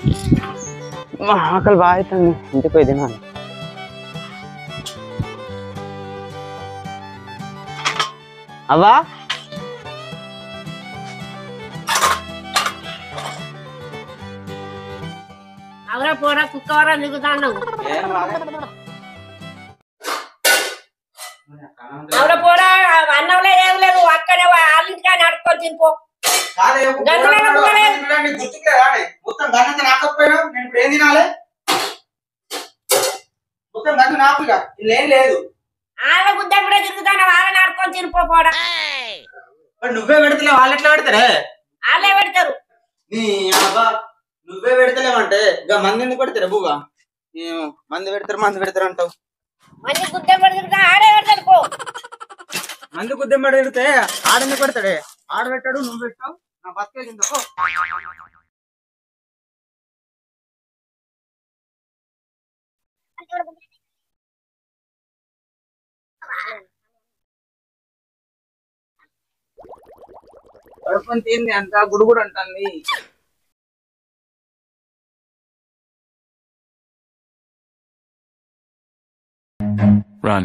మా ఆకలి బాగా అవుతుంది ఇంటికి పోయి తినాలి అవ్వా అవరా పోరా కుక్కవరా దిగుతాను అవరా పోరా అన్నం లేదు ఏం లేదు అక్కడే వాళ్ళింటికాని అడుక్కొని తినిపో గంటలైనా పోలేదు. మొత్తం గంట నాకపోయినా నేను ఇప్పుడు ఏం తినాలి మొత్తం గంట నాకు ఇక ఇల్లేం లేదు వాళ్ళ గుద్ద కూడా తిరుగుతాను వాళ్ళని అడుక్కొని తినిపో పోడా మరి నువ్వే పెడతలే వాళ్ళు ఎట్లా పెడతారే వాళ్ళే పెడతారు నీ అబ్బా నువ్వే పెడతలేవంటే ఇక మంది ఎందుకు పెడతారు బువ్వా ఏమో మంది పెడతారు మంది పెడతారు అంటావు మంచి గుద్ద కూడా తిరుగుతా ఆడే పెడతారు పో మంది గుద్దెం పెడితే ఆడెందుకు పెడతాడే ఆడ పెట్టాడు నువ్వు పెట్టావు నా బతికే కింద పో. కడుపుని తింది అంట గుడుగుడు అంటుంది Run.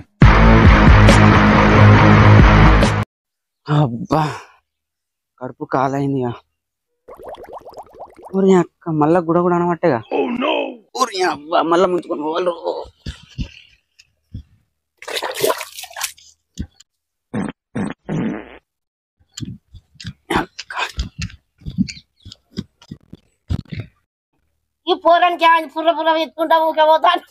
అబ్బా కడుపు కాలైంది ఇక ఊరి అక్క మళ్ళా గుడ కూడా అనమాటేగా ఊరి అబ్బా మళ్ళా ముంచుకొని పోవాలి ఈ పోరానికి ఆ పుర్ర పుర్ర ఎత్తుకుంటా ఊకే పోతాను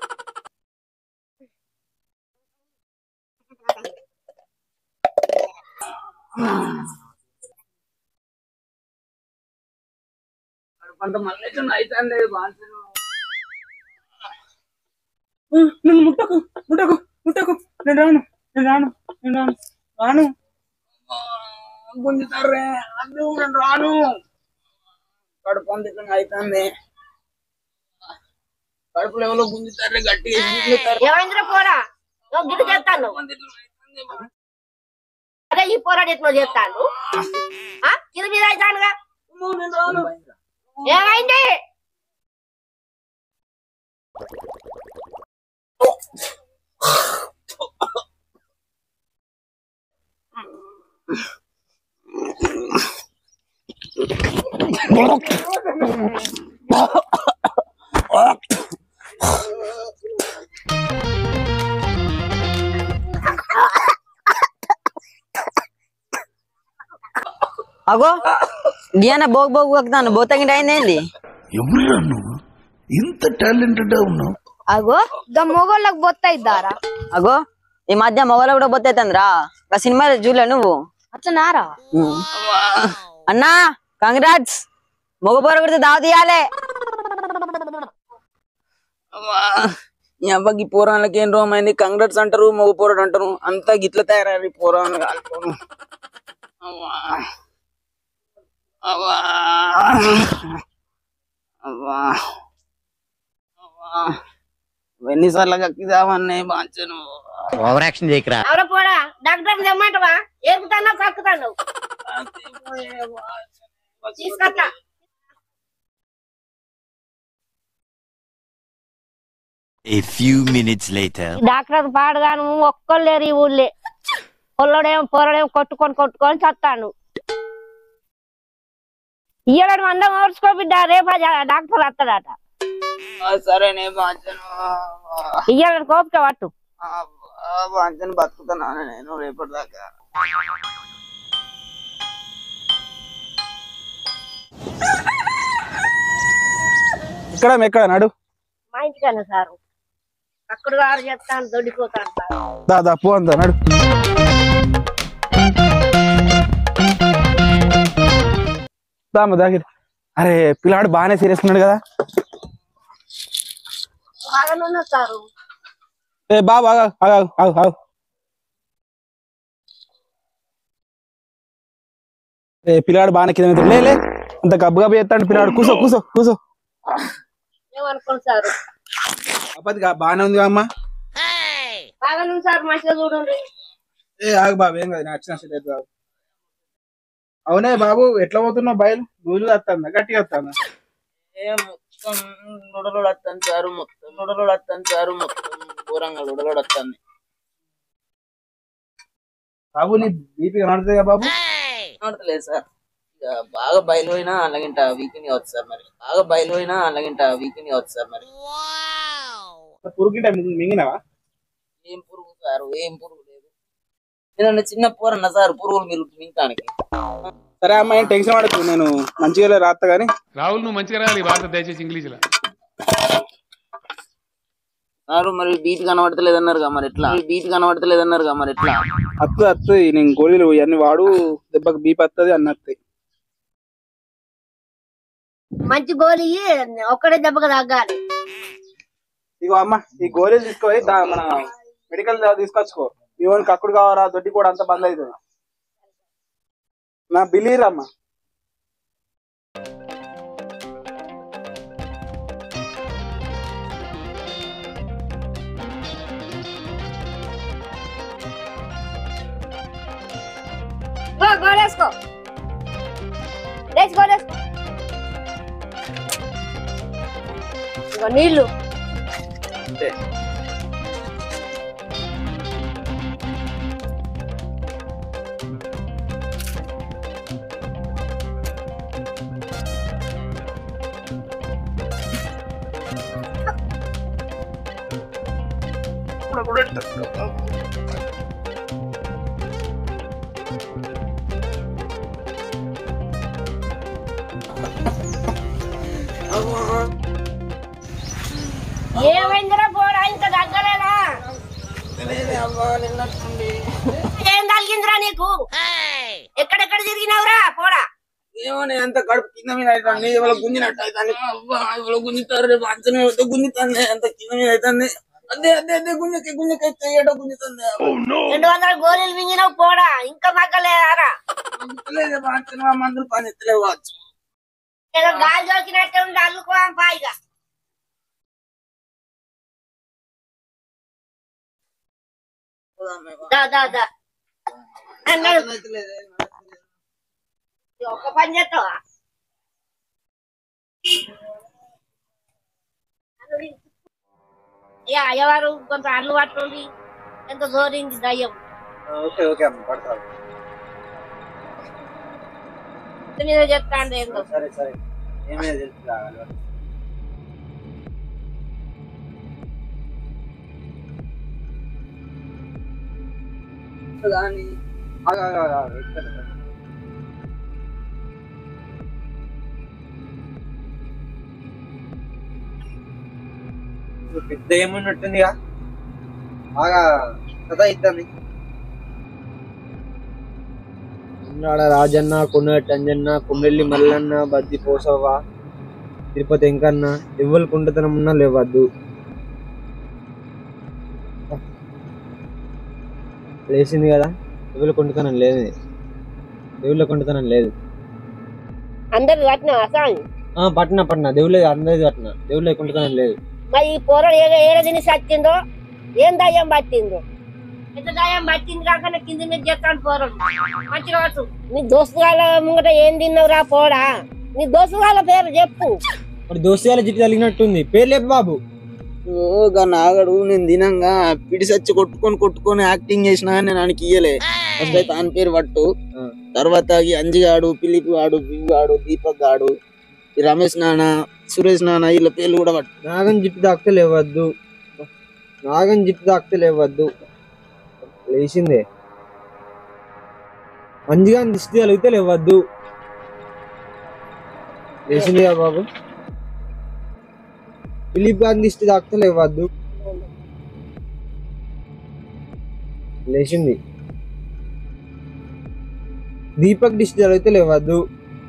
కొంత మళ్ళీ అవుతుంది బాన్సను నన్ను ముట్టకు ముట్టకు ముట్టకు నేను రాను నేను రాను నేను రాను రాను గుంజుతారే అద్దు నేను రాను కడుపు అందుకు అవుతుంది కడుపు లెవెల్లో గుంజుతారే గట్టిగా గుంజుతారు ఏమైందిరా పోరా నువ్వు గిడి చేస్తాను అదే ఈ పోరాడు ఎట్లా చేస్తాను ఆ? కింద మీద అవుతానుగా ఏమైంది అగో గియాన బోగ్ బోగ్ వగ్దాను బోతంగి అయిందేంది ఎవరురా నువ్వు ఇంత టాలెంటెడ్ ఉన్నావు అగో గా మొగోళ్ళకి బొత్తయిద్దారా అగో ఈ మధ్య మొగలు కూడా బొత్తైతుందిరా ఆ సినిమా చూడలే నువ్వు అట్లనారా అన్నా కంగ్రాట్స్ మొగ పోర కొడితే దావ తీయాలే ఈ అవ్వకి పోరాళ్ళకి ఏం రోమ్ అయింది కంగ్రాట్స్ అంటారు మగ పోరాడు అంటారు అంతా గిట్ల తయారయ్యారు పోరాలు కాలిపోను అవ్వా అవ్వా అవ్వా అవ్వా ఎన్నిసార్లు కక్కిదామన్నే బాంచను ఎవరో పోరా డాక్టర్ తెమ్మంటవా ఏరుకుతాను కక్కుతాను తీసుకొస్తా A few minutes later. Doctor పాడుగాను ఒక్కరు లేరు ఈ ఊళ్ళే పొల్లడేమో పొరడేమో కొట్టుకొని కొట్టుకొని చస్తాను ఇయ్యడం అందం ఓర్చుకో బిడ్డ రేపు ఆ డాక్టర్ వస్తాడట సరేనే బాంచను ఇయ్యడం కోపిక పట్టు బాంచను బతుకుతున్నాను నేను రేపటిదాకా ఇక్కడ ఎక్కడ నడు మా ఇంటికన్నా సారు అక్కడ గారు చెప్తాను దొడ్డిపోతాను సార్ దాదా పో అంత నడు దామ దాగి అరే పిల్లాడు బాగానే సీరియస్ ఉన్నాడు కదా బాగానే సారు ఏ బాబు ఆగు, ఆగు, ఆగు, ఆగు, ఆగు. ఏ పిల్లాడు బాగానే కింద మీద లే లే అంత గబ్బు గబ్బు చేస్తాడు పిల్లాడు కూసో కూసో కూసో ఏమనుకోండి సారు అప్పది బాగానే ఉంది అమ్మా బాగానే ఉంది సార్ మంచిగా చూడండి ఏ ఆగు బాబు ఏం కాదు నచ్చిన నచ్చలేదు బాబు అవునే బాబు ఎట్లా పోతున్నావు బయలు రోజు వస్తుందా గట్టిగా వస్తుందా ఏ మొత్తం లొడలోడు వస్తాను సారు మొత్తం లొడలోడు వస్తాను సారు మొత్తం ఘోరంగా లొడలోడు వస్తాను బాబు నీ బీపీ కనబడుతుంది బాబు నడతలేదు సార్ ఇక బాగా బయలుపోయినా అలాగింట వీకెండ్ కావచ్చు సార్ మరి బాగా బయలుపోయినా అలాగింట వీకెండ్ కావచ్చు సార్ మరి పురుగుంట మింగినావా ఏం పురుగు సార్ ఏం పురుగు లేదు నేను చిన్న పోరన్న సార్ పురుగులు మీరు మింగటానికి సరే అమ్మా ఏం టెన్షన్ పడకు నేను మంచిగా రాస్తా గానీ రాహుల్ నువ్వు మంచిగా రావాలి భారత దయచేసి ఇంగ్లీష్లో సారు మరి బీట్ కనబడతలేదు అన్నారు మరి ఎట్లా బీట్ కనబడతలేదు అన్నారు మరి ఎట్లా అత్తు అత్తు నేను గోళీలు ఇవన్నీ వాడు దెబ్బకి బీపీ వస్తుంది అన్న వస్తాయి మంచి గోలి ఒక్కడే దెబ్బకి తగ్గాలి ఇగో అమ్మ ఈ గోళీలు తీసుకొని దా- మన మెడికల్ తీసుకొచ్చుకో ఇవన్నీ కక్కుడు కావాలా దొడ్డి కూడా అంత బంద్ అవుతుంది నా బిలీర్ అమ్మ గో గోలేసుకో లేచి గోలేసుకో ఇగో నీళ్ళు ఏమైందిరా పోరా ఇంకా తగ్గలేదా ఏం తగిలిందిరా నీకు ఎక్కడెక్కడ తిరిగినావురా పోరా ఏమో నేను అంత కడుపు కింద మీద అవుతాను ఇవాళ గుంజినట్టు అవుతాను అబ్బా ఇవాళ గుంజుతారు రేపు అంచనా అయితే గుంజుతాను అంత కింద మీద అవుతుంది అదే అదే అదే గుంజకి గుంజకి చేయడం గుంజుతుంది రెండు వందల గోళీలు మింగినావు పోడా ఇంకా మగ్గలేదారా రేపు అంచనా మందులు పని ఎత్తలేవు కావచ్చు ఏదో గాలి దొరికినట్టే ఉండి అల్లుకో పాయిగా దా దా దా అన్నాడు ఒక్క పని చేస్తావా ఇక అయ్యవారు కొంత అల్లు పట్టుంది ఎంత జోరింది దయ్యం ఓకే ఓకే అమ్మ పడతాను ఇంటి మీద చెప్తాండి ఏందో సరే సరే ఏమైనా తెలుసు కానీ పెద్ద ఏమున్నట్టుందిగా బాగా కథ ఇద్దాం ఉన్నాడ రాజన్న కొన్నటి అంజన్న కొన్నెల్లి మల్లన్న బద్ది పోసవ్వ తిరుపతి వెంకన్న ఎవ్వరు కుంటతనం ఉన్నా లేవద్దు లేచింది కదా ఎవరు కుంటతనం లేదు దేవుళ్ళ కుంటతనం లేదు అందరు పట్టినా సాంగ్ ఆ పట్న పట్న దేవుళ్ళ అందరిది పట్న దేవుళ్ళ కుంటతనం లేదు మరి ఈ పొరలు ఏ ఏడ తిని సచ్చిందో ఏం దయ్యం పట్టిందో ఎంత దయ్యం పట్టింది కాకుండా కింద మీద చెప్తాను పోరలు మంచి రోజు నీ దోస్తు వాళ్ళ ముంగట ఏం తిన్నావురా పోడా నీ దోస్తు వాళ్ళ పేరు చెప్పు మరి దోస్తుగాల జిట్టు తగిలినట్టుంది పేరు లేపు బాబు ఓ గా నాగడు నేను దినంగా పిడి సచ్చి కొట్టుకొని కొట్టుకొని యాక్టింగ్ చేసినా కానీ నేను ఆయనకి ఇయ్యలే ఫస్ట్ అయితే ఆయన పేరు పట్టు ఆ. తర్వాత ఈ అంజిగాడు పిలిపి గాడు బివి గాడు దీపక్ గాడు ఈ రమేష్ నాన్న సురేష్ నాన్న వీళ్ళ పేర్లు కూడా పట్టు నాగం జిట్టు తాకితే లేవద్దు నాగం జిట్టు తాకితే లేవద్దు లేచిందే మంచిగా దిష్టి కలిగితే లేవద్దు లేచిందిగా బాబు దిలీప్ గారిని దిష్టి తాకితే లేవద్దు లేచింది దీపక్ దిష్టి కలిగితే లేవద్దు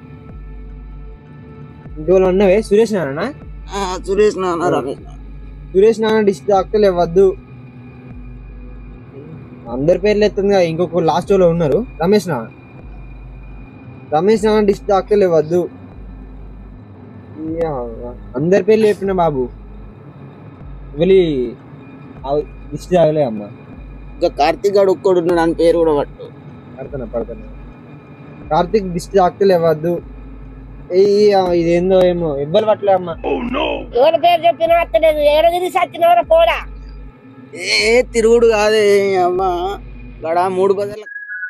ఇంకోళ్ళు అన్నవే సురేష్ నాన్న ఆ, సురేష్ నాన్న రమేష్ నాన్న. సురేష్ నాన్న డిష్ తాకితే లేవద్దు అందరి పేర్లు ఎత్తుంది కదా ఇంకొక లాస్ట్ లో ఉన్నారు రమేష్ నాన్న రమేష్ నాన్న డిష్ తాకితే లేవద్దు యా, అందరి పేర్లు చెప్పిన బాబు వెళ్ళి డిష్ తాగలే అమ్మ ఇంకా కార్తీక్ గాడు ఒక్కడు ఉన్నాడు ఆయన పేరు కూడా పట్టు పడతాను పడతాను కార్తీక్ డిష్ తాకితే లేవద్దు ఇదేందో ఏమో ఎవ్వరు పట్టలే అమ్మ ఎవరి పేరు చెప్పినా అత్తలేదు ఏడ తిరిగి సచ్చినవరా పోడా ఏ తిరుగుడు కాదే అమ్మ గడ మూడు బదుల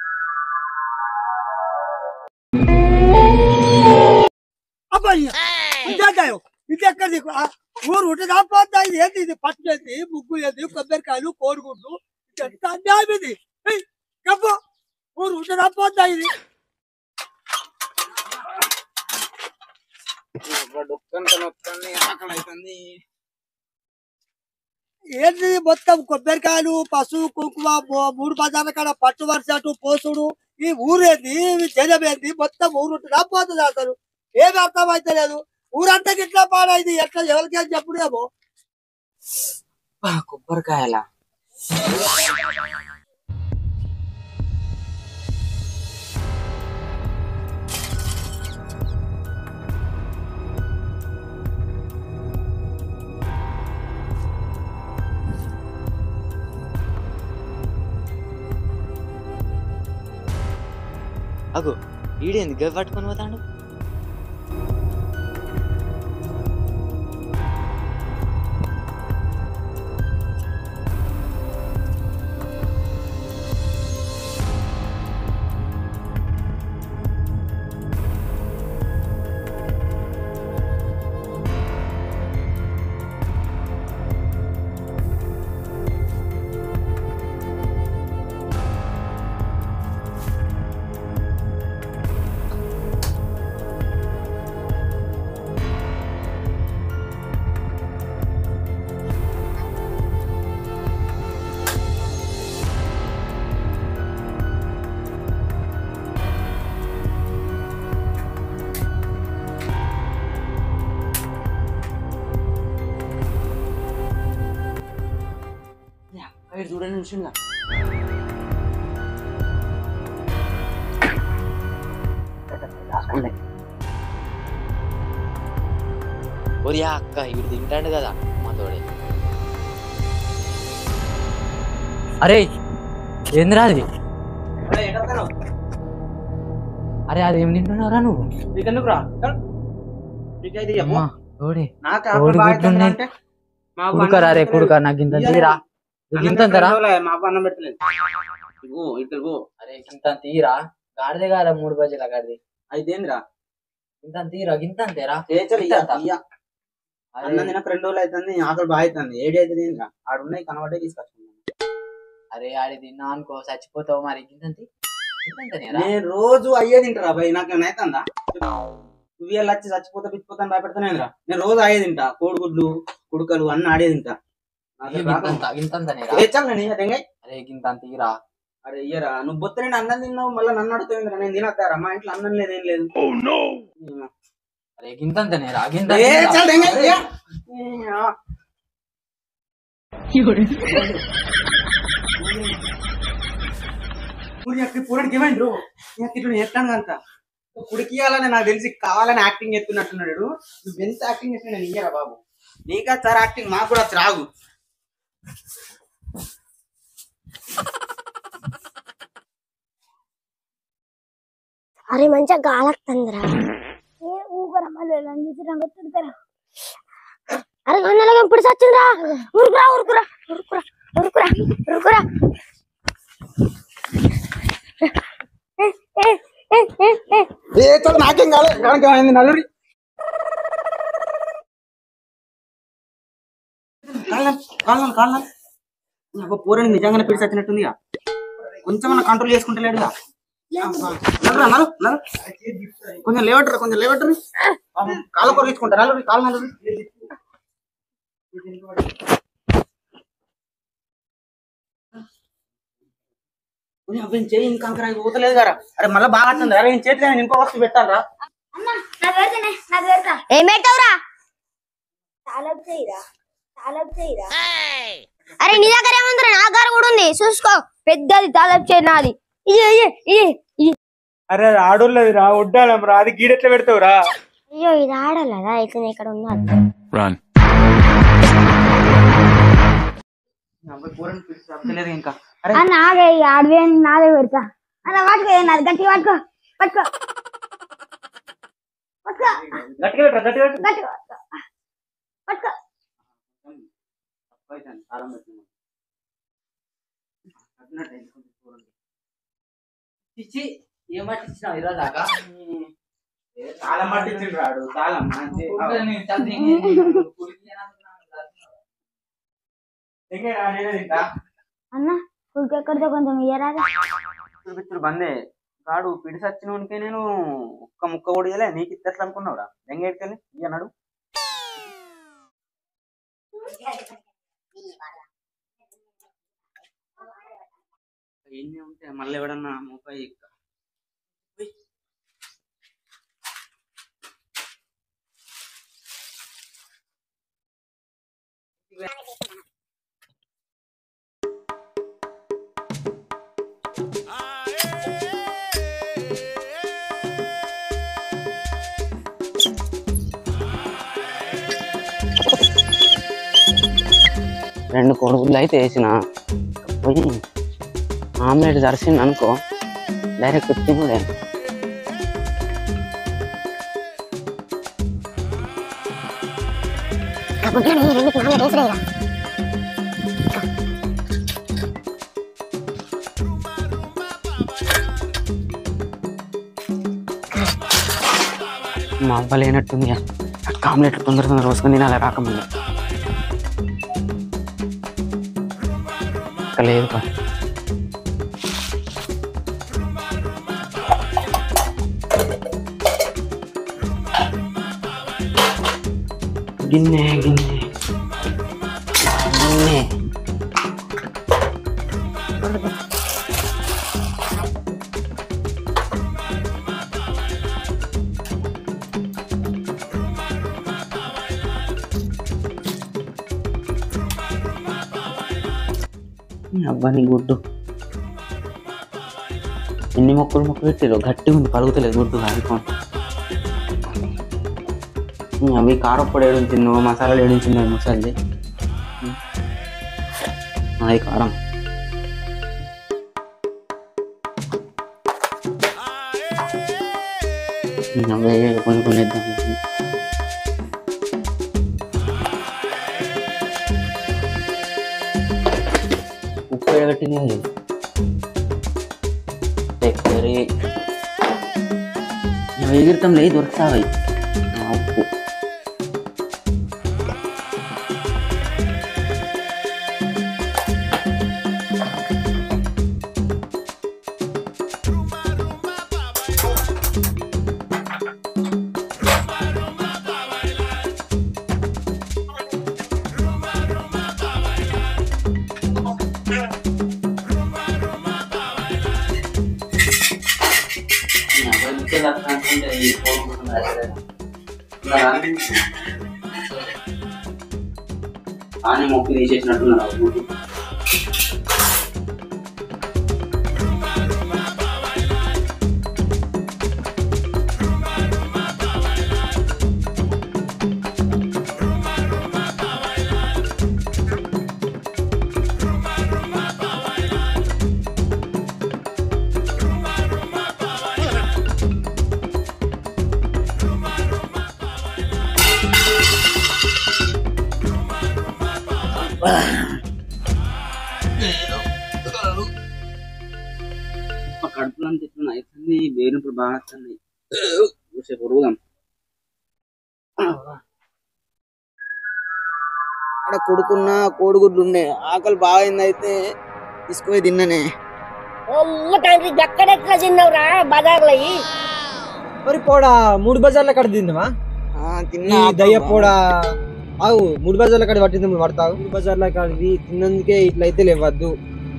అబ్బాయి ఇదేంటాయో ఇది ఎక్కడ నీకు? ఆ ఊరు ఉంటే రాపోతా ఇది ఏంటి ఇది పట్టుది ముగ్గు ఏది కొబ్బరికాయలు కోడిగుడ్లు ఇది ఎంత అన్యాయం ఇది ఏయ్, చెప్పు ఊరు ఉంటే రాపోతా ఇది డొక్కంత నొక్కండి ఆకలి అవుతుంది ఏంటి మొత్తం కొబ్బరికాయలు పసుపు కుంకుమ మూ- మూడు బజార్ల కాడ పట్టు వర్షాటు పోసుడు ఈ ఊరేంది ఈ జనం ఏంది మొత్తం ఊరు ఉంటే రాపోతుంది అసలు ఏమి అర్థం అయితే లేదు ఊరంతా ఇట్లా పాడైంది ఎట్లా ఎవరికేం చెప్పుడేమో కొబ్బరికాయల అగో ఈడేంది గవి పట్టుకొని పోతాడు చూడండి నిమిషంగా ఒరియా అక్క ఇవి తింటాడు కదా మా తోడే అరే ఏందిరా అది అరే అది ఏం తింటున్నావురా నువ్వు నీకెందుకు రా నీకైతే చెప్పు అమ్మా తోడే నాకు కోడి అప్పుడు బాగా గుడ్లు ఉన్నాయి. అంటే మా అవ్వ కుడుకరా అన్నం రే పెట్టలేదు. కుడుక నాకు ఇంత తీరా అన్నం ఇంత ఎంతరా పెట్టలేదు, మా అవ్వ అన్నం పెట్టలేదు ఇగో ఇద్దరు అరే ఇంత తీరా గాడిదే గారా మూడు బజ్జీల గాడిది అయితే ఏందిరా ఇంత తీరా గింత అంతేరా చేచలు ఇంత అంత? ఇయ్య అరే, అన్నం తినక రెండు రోజులు అవుతుంది ఆకలి బాగా అవుతుంది ఏడి అవుతుంది ఏందిరా ఆడున్నాయి కనబడే తీసుకొచ్చుకున్నాను అరే ఆడి తిన్నా అనుకో చచ్చిపోతావు మరి గింత ఇంతంతనేరా నేను రోజు అయ్యే తింటారా భయ్ నాకు ఏమైనా అవుతుందా నువ్వు ఇవాళ వచ్చి చచ్చిపోతా పిచ్చిపోతాను భయపెడతానేంద్రా నేను రోజు అయ్యే తింటా కోడిగుడ్లు కుడుకలు అన్ని ఆడే తింటా నాకు రాదు. గింతంత గింతంతనేరా ఏ చాలు నేను అదే అరే గింత తీరా అరే ఇయ్యరా నువ్వు బొత్త నేను అన్నం తిన్నావు మళ్ళీ నన్ను అడుగుతావు నేను తినద్దారా మా ఇంట్లో అన్నం లేదేం లేదు అరే గింతంతనేరా గింత ఏ చాలు దెంగ, ఇయ్య. పూరడికి ఏమైంది బ్రో ఇట్లా ఎత్తాను అంత కుడికియాలని నాకు తెలిసి కావాలని యాక్టింగ్ చేస్తున్నట్టున్నాడు నువ్వు ఎంత యాక్టింగ్ చేస్తున్నా నేను ఇయ్యరా బాబు నీకా సార్ యాక్టింగ్ మాకు కూడా రాగు అరే మంచిగా గాలక్తందిరా అరే గన్నెలగా ఇప్పుడు సచ్చిండ్రా ఉరుకురా ఉరుకురా ఉరుకురా ఉరుకురా ఉరుకురా ఏ, ఏ, ఏ, ఏ, ఏ. ఏ చాలు నాకేం కాలేదు కనుక ఏమైంది నలుగురి కాళ్ళం కాళ్ళం కాళ్ళం నాకు పూరని నిజంగానే పిడిచి వచ్చినట్టుందిగా కొంచెం కంట్రోల్ చేసుకుంటలేడుగా నలుగురా నలు నలు కొంచెం లేవటరు కొంచెం లేవటరు కాళ్ళ కూర తీసుకుంటా నలుగురి కాళ్ళ నలుగురి చేయి ఇంకా అంకరా పోతలేదు కదా అరే మళ్ళీ బాగా వస్తుంది అరే నేను చేతిలో ఇంకో వస్తువు పెట్టాలరా ఏం పెట్టవురా తాళం చేయరా తాళం చేయరా అరే నీ దగ్గర ఏముందిరా నా దగ్గర కూడా ఉంది చూసుకో పెద్దది తాళం చేయి నాది ఇది ఇది ఇది ఇది అరే ఆడోళ్ళది రా వడ్డాలం రా అది గీడెట్లా పెడతావురా అయ్యో ఇది ఆడలేదా అయితే ఇక్కడ ఉన్నారు Run. పూరని పిడిచి అవ్వలేదు ఇంకా అరే అన్న ఆగే ఆడవే నాదే పెడతా అన్న పట్టుకో నాది గట్టి పట్టుకో పట్టుకో పట్టుకో గట్టిగా పెట్టరా గట్టిగా పెట్టు గట్టిగా పట్టుకో పట్టుకో కారం పెట్టిన ఇచ్చి ఏం పట్టించినావు ఈరోజు దాకా తాళం పట్టించిండు రాడు తాళం మంచి ఇంకేనా నేనే తింటా అన్న ఫుల్కి ఎక్కడితో కొంచెం ఇయ్యరాదు పిచ్చుడు పిచ్చుడు బందే కాడు పిడి సచ్చినోనికే నేను ఒక్క ముక్క కూడా ఇయ్యలే నీకు ఇద్దరు అనుకున్నావురా దెంగేడుకెళ్ళి ఇయ్య అన్నాడు ఎన్ని ఉంటే మళ్ళీ ఎవడన్నా ముప్పై రెండు కొడుకులు అయితే వేసిన పోయి ఆమ్లెట్ దర్శింది అనుకో డైరెక్ట్ తినుడే మా అవ్వ లేనట్టుంది ఆమ్లెట్ తొందర తొందర రోజుకొని తినాలి రాకముందు ఇంకా లేదు పా. గిన్నె గిన్నె గిన్నె ఈ అబ్బాని గుడ్డు ఎన్ని మొక్కలు మొక్కలు పెట్టారు గట్టిగా ఉంది పలుకుతలేదు గుడ్డు కాదుకోండి అవి కారప్పొడి ఏడుంచిందో మసాలాలు ఏడుంచిందో ముసలిది అది కారం అవే కొన్ని కొన్ని వేద్దాం ఉప్పు ఎగట్టింది చక్కెర ఎగిరితం లేదు దొరుకుతాయి ఉప్పు కానీ మొక్కు తీసేసినట్టున్నారు కడుపులో అంత ఎట్లా అవుతుంది వేరినప్పుడు బాగా వస్తున్నాయి చూసేపు ఉరుగుదాం ఆడ కొడుకున్న కోడిగుడ్లు ఉండే ఆకలి బాగైంది అయితే తీసుకుపోయి తిన్ననే ఒమ్మ తండ్రి ఎక్కడెక్కడ తిన్నావురా బజార్లో అయ్యి మరి పోడా మూడు బజార్ల కడ తిందమా తిన్నా దయ్య పోడా ఆగు మూడు బజార్ల కాడ పట్టింది నువ్వు పడతావు మూడు బజార్ల కాడిది తిన్నందుకే ఇట్లయితే లేవద్దు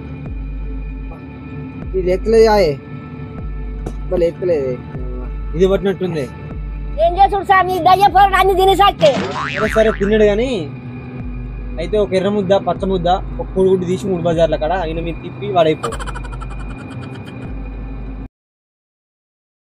ఇది ఎత్తలేదు ఆయే వాళ్ళు ఎత్తలేదు ఇది పట్టినట్టుంది ఏం చేసుడు సార్ నీ దయ్య పోరాడు అన్ని తినేసాకే సరే సరే తిన్నాడు కానీ అయితే ఒక ఎర్ర ముద్ద పచ్చ ముద్ద ఒక కోడిగుడ్డు తీసి మూడు బజార్ల కాడ ఆయన మీరు తిప్పి వాడైపో